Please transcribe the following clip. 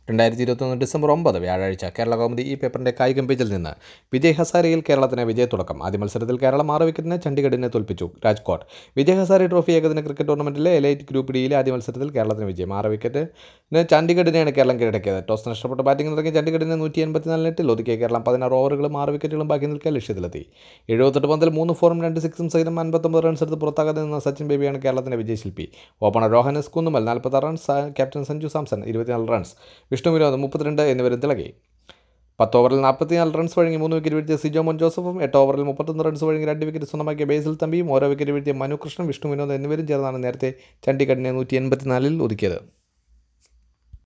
രണ്ടായിരത്തി ഇരുപത്തൊന്ന് ഡിസംബർ ഒമ്പത് വ്യാഴാഴ്ച കേരള കൗമുദി ഈ പേപ്പറിന്റെ കായികം പേജിൽ നിന്ന് വിജയ് ഹസാരയിൽ കേരളത്തിന് വിജയത്തുടക്കം ആദ്യ മത്സരത്തിൽ കേരളം ആറ് വിക്കറ്റിന് ചണ്ഡീഗഡിനെ തോൽപ്പിച്ചു രാജ്കോട്ട് വിജയ് ഹസാരെ ട്രോഫി ഏകദിന ക്രിക്കറ്റ് ടൂർണമെന്റിലെ എലൈറ്റ് ഗ്രൂപ്പ് ഡിയിലെ ആദ്യ മത്സരത്തിൽ കേരളത്തിന് വിജയം ആറ് വിക്കറ്റിന് ചണ്ഡീഗഡിനെയാണ് കേരളം കീഴടക്കിയത് ടോസ് നഷ്ടപ്പെട്ട ബാറ്റിംഗ് ഇറങ്ങിയ ചണ്ഡീഗഡിനെ നൂറ്റി എൺപത്തിനാല് നെറ്റിൽ ഒതുക്കിയ കേരളം പതിനാറ് ഓവറുകളും ആറ് വിക്കറ്റുകളും ബാക്കി നിൽക്കാൻ ലക്ഷ്യത്തിലെത്തി എഴുപത്തെട്ട് പന്തിൽ മൂന്ന് ഫോറും രണ്ട് സിക്സും സഹിതം അൻപത്തൊമ്പത് റൺസ് എടുത്ത് പുറത്താകാതെ നിന്ന സച്ചിൻ ബേബിയാണ് കേരളത്തിന്റെ വിജയശില്പി ഓപ്പണർ രോഹനസ് കുന്നുമൽ നാൽപ്പത്താറ് റൺസ് ക്യാപ്റ്റൻ സഞ്ജു സാംസൺ ഇരുപത്തിനാല് റൺസ് വിഷ്ണു വിനോദ് മുപ്പത്തിരണ്ട് എന്നിവരും തിളങ്ങി പത്ത് ഓവറിൽ നാൽപ്പത്തിനാല് റൺസ് വഴങ്ങി മൂന്ന് വിക്കറ്റ് വീഴ്ത്തിയ സിജോ മോൻ ജോസഫും എട്ട് ഓവറിൽ മുപ്പത്തൊന്ന് റൺസ് വഴങ്ങി രണ്ട് വിക്കറ്റ് സ്വന്തമാക്കിയ ബേസിൽ തമ്പിയും ഓരോ വിക്കറ്റ് വീഴ്ത്തിയ മനു കൃഷ്ണൻ വിഷ്ണു വിനോദ് എന്നിവരും ചേർന്നാണ് നേരത്തെ ചണ്ഡീഗഡിനെ നൂറ്റി എൺപത്തിനാലിൽ ഒതുക്കിയത്